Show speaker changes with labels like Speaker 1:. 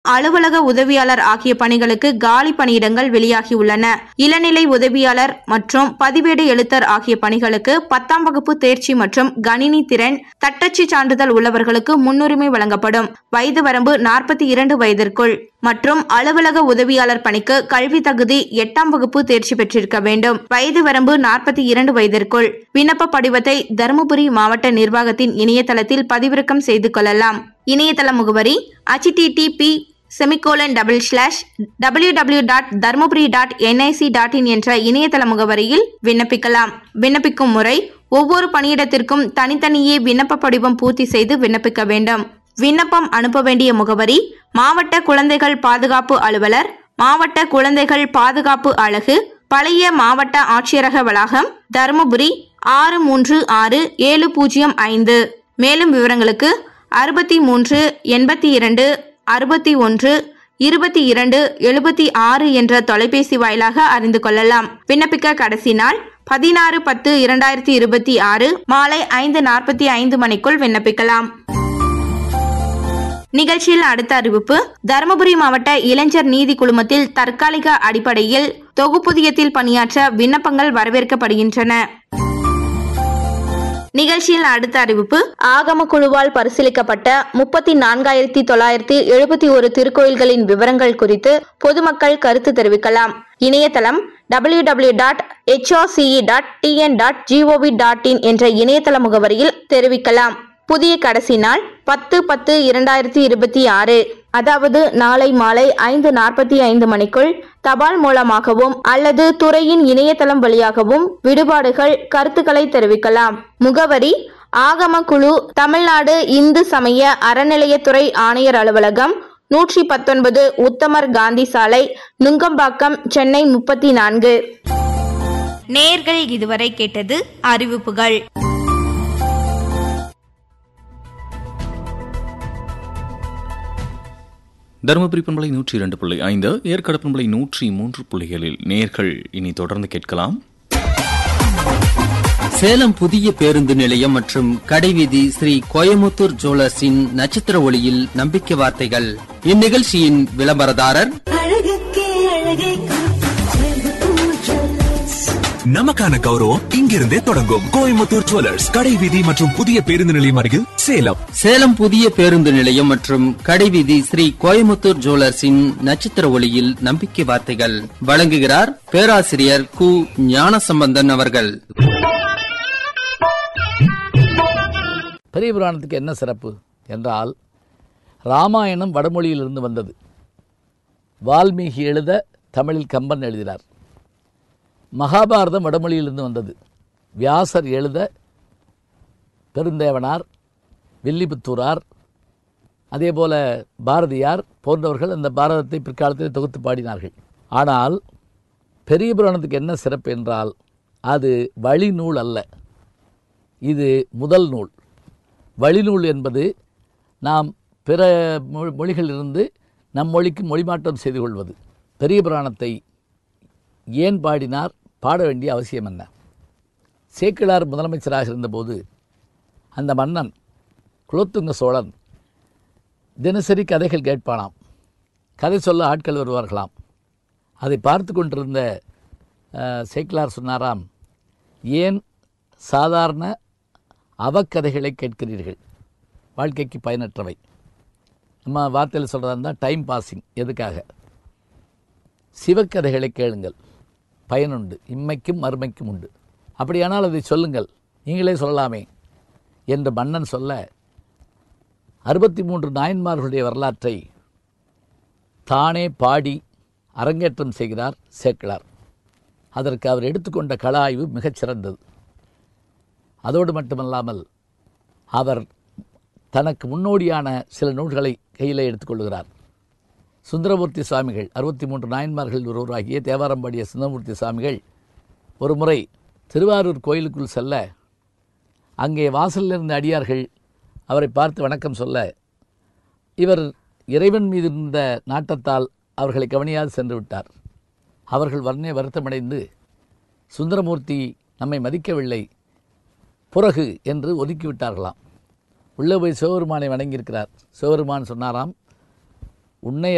Speaker 1: அலுவலக உதவியாளர் ஆகிய பணிகளுக்கு காலி பணியிடங்கள் வெளியாகியுள்ளன இளநிலை உதவியாளர் மற்றும் பதிவேடு எழுத்தர் ஆகிய பணிகளுக்கு பத்தாம் வகுப்பு தேர்ச்சி மற்றும் கணினி திறன் தட்டச்சு சான்றிதழ் உள்ளவர்களுக்கு முன்னுரிமை வழங்கப்படும் வயது வரம்பு நாற்பத்தி இரண்டு வயதிற்குள் மற்றும் அலுவலக உதவியாளர் பணிக்கு கல்வி தகுதி எட்டாம் வகுப்பு தேர்ச்சி பெற்றிருக்க வேண்டும் வயது வரம்பு நாற்பத்தி இரண்டு வயதிற்குள் விண்ணப்ப படிவத்தை தருமபுரி மாவட்ட நிர்வாகத்தின் இணையதளத்தில் பதிவிறக்கம் செய்து கொள்ளலாம் இணையதள முகவரி http semicolon double slash W W dot Dharmapuri dot NIC dot in என்ற இணையதள முகவரியில் விண்ணப்பிக்கலாம் விண்ணப்பிக்கும் முறை ஒவ்வொரு பணியிடத்திற்கும் தனித்தனியே விண்ணப்ப படிவம் பூர்த்தி செய்து விண்ணப்பிக்க வேண்டும் விண்ணப்பம் அனுப்ப வேண்டிய முகவரி மாவட்ட குழந்தைகள் பாதுகாப்பு அலுவலர் மாவட்ட குழந்தைகள் பாதுகாப்பு அலகு பழைய மாவட்ட ஆட்சியரக வளாகம் தருமபுரி ஆறு மூன்று ஆறு ஏழு பூஜ்ஜியம் ஐந்து மேலும் விவரங்களுக்கு அறுபத்தி மூன்று எண்பத்தி இரண்டு அறுபத்தி ஒன்று இருபத்தி இரண்டு எழுபத்தி ஆறு என்ற தொலைபேசி வாயிலாக அறிந்து கொள்ளலாம் விண்ணப்பிக்க கடைசி நாள் பதினாறு பத்து இரண்டாயிரத்தி இருபத்தி ஆறு மாலை ஐந்து நாற்பத்தி ஐந்து மணிக்குள் விண்ணப்பிக்கலாம் நிகழ்ச்சியில் அடுத்த அறிவிப்பு தருமபுரி மாவட்ட இளைஞர் நீதி குழுமத்தில் தற்காலிக அடிப்படையில் தொகுப்புதியத்தில் பணியாற்ற விண்ணப்பங்கள் வரவேற்கப்படுகின்றன நிகழ்ச்சியில் அடுத்த அறிவிப்பு ஆகம குழுவால் பரிசீலிக்கப்பட்ட முப்பத்தி நான்காயிரத்தி தொள்ளாயிரத்தி எழுபத்தி ஒரு திருக்கோயில்களின் விவரங்கள் குறித்து பொதுமக்கள் கருத்து தெரிவிக்கலாம் இணையதளம் W W dot HOCE dot TN dot GOV dot in என்ற இணையதள முகவரியில் தெரிவிக்கலாம் புதிய கடைசி நாள் பத்து பத்து இரண்டாயிரத்தி இருபத்தி ஆறு அதாவது நாளை மாலை ஐந்து நாற்பத்தி ஐந்து மணிக்குள் தபால் மூலமாகவும் அல்லது துறையின் இணையதளம் வழியாகவும் விடுபாடுகள் கருத்துக்களை தெரிவிக்கலாம் முகவரி ஆகம குழு தமிழ்நாடு இந்து சமய அறநிலையத்துறை ஆணையர் அலுவலகம் நூற்றி பத்தொன்பது உத்தமர் காந்தி சாலை நுங்கம்பாக்கம் சென்னை முப்பத்தி நான்கு நேர்கள் இதுவரை கேட்டது அறிவிப்புகள்
Speaker 2: தருமபுரி பண்பலை நூற்றி இரண்டு புள்ளி ஐந்து ஏற்காடு பண்பலை நூற்றி மூன்று புள்ளிகளில் நேர்கள் இனி தொடர்ந்து கேட்கலாம்
Speaker 3: சேலம் புதிய பேருந்து நிலையம் மற்றும் கடைவீதி ஸ்ரீ கோயமுத்தூர் ஜுவல்லர்ஸின் நட்சத்திர ஒளியில் நம்பிக்கை வார்த்தைகள் இந்நிகழ்ச்சியின் விளம்பரதாரர்
Speaker 4: அழகுக்கே அழகை கோயம்புத்தூர் ஜுவல்லர்ஸ்
Speaker 5: நமக்கான கௌரவம் இங்கிருந்தே தொடங்கும் கோயம்புத்தூர் ஜுவல்லர்ஸ் கடை வீதி மற்றும் புதிய பேருந்து நிலையம் அருகில் சேலம்
Speaker 3: சேலம் புதிய பேருந்து நிலையம் மற்றும் கடைவீதி ஸ்ரீ கோயமுத்தூர் ஜுவல்லர்ஸின் நட்சத்திர ஒளியில் நம்பிக்கை வார்த்தைகள் வழங்குகிறார் பேராசிரியர் கு ஞானசம்பந்தன் அவர்கள்
Speaker 6: பெரிய புராணத்துக்கு என்ன சிறப்பு என்றால் ராமாயணம் வடமொழியிலிருந்து வந்தது வால்மீகி எழுத தமிழில் கம்பன் எழுதினார் மகாபாரதம் வடமொழியிலிருந்து வந்தது வியாசர் எழுத பெருந்தேவனார் வில்லிபுத்தூரார் அதே போல பாரதியார் போன்றவர்கள் அந்த பாரதத்தை பிற்காலத்தில் தொகுத்து பாடினார்கள் ஆனால் பெரிய புராணத்துக்கு என்ன சிறப்பு என்றால் அது வழிநூல் அல்ல இது முதல் நூல் வழிநூல் என்பது நாம் பிற மொ- மொழிகளிலிருந்து நம் மொழிக்கு மொழிமாற்றம் செய்து கொள்வது பெரிய புராணத்தை ஏன் பாடினார் பாட வேண்டிய அவசியம் என்ன சேக்கிழார் முதலமைச்சராக இருந்தபோது அந்த மன்னன் குலோத்துங்க சோழன் தினசரி கதைகள் கேட்பானாம் கதை சொல்ல ஆட்கள் வருவார்களாம் அதை பார்த்து கொண்டிருந்த அஹ், சேக்கிழார் சொன்னாராம் ஏன் சாதாரண அவக்கதைகளை கேட்கிறீர்கள் வாழ்க்கைக்கு பயனற்றவை நம்ம வார்த்தையில் சொல்கிறதா இருந்தால் டைம் பாசிங் எதுக்காக சிவக்கதைகளை கேளுங்கள் பயனுண்டு இம்மைக்கும் மறுமைக்கும் உண்டு அப்படியானால் அதை சொல்லுங்கள் நீங்களே சொல்லலாமே என்று மன்னன் சொல்ல அறுபத்தி மூன்று நாயன்மார்களுடைய வரலாற்றை தானே பாடி அரங்கேற்றம் செய்கிறார் சேக்கிழார் அதற்கு அவர் எடுத்துக்கொண்ட கள ஆய்வு மிகச் சிறந்தது அதோடு மட்டுமல்லாமல் அவர் தனக்கு முன்னோடியான சில நூல்களை கையில் எடுத்துக்கொள்கிறார் சுந்தரமூர்த்தி சுவாமிகள் அறுபத்தி மூன்று நாயன்மார்கள் ஒருவராகிய தேவாரம்பாடிய சுந்தரமூர்த்தி சுவாமிகள் ஒரு முறை திருவாரூர் கோயிலுக்குள் செல்ல அங்கே வாசலில் இருந்த அடியார்கள் அவரை பார்த்து வணக்கம் சொல்ல இவர் இறைவன் மீது இருந்த நாட்டத்தால் அவர்களை கவனியாது சென்று விட்டார் அவர்கள் வர்ணே வருத்தமடைந்து சுந்தரமூர்த்தி நம்மை மதிக்கவில்லை புறகு என்று ஒதுக்கிவிட்டார்களாம் உள்ளே போய் சிவபெருமானை வணங்கியிருக்கிறார் சிவபெருமான் சொன்னாராம் உன்னை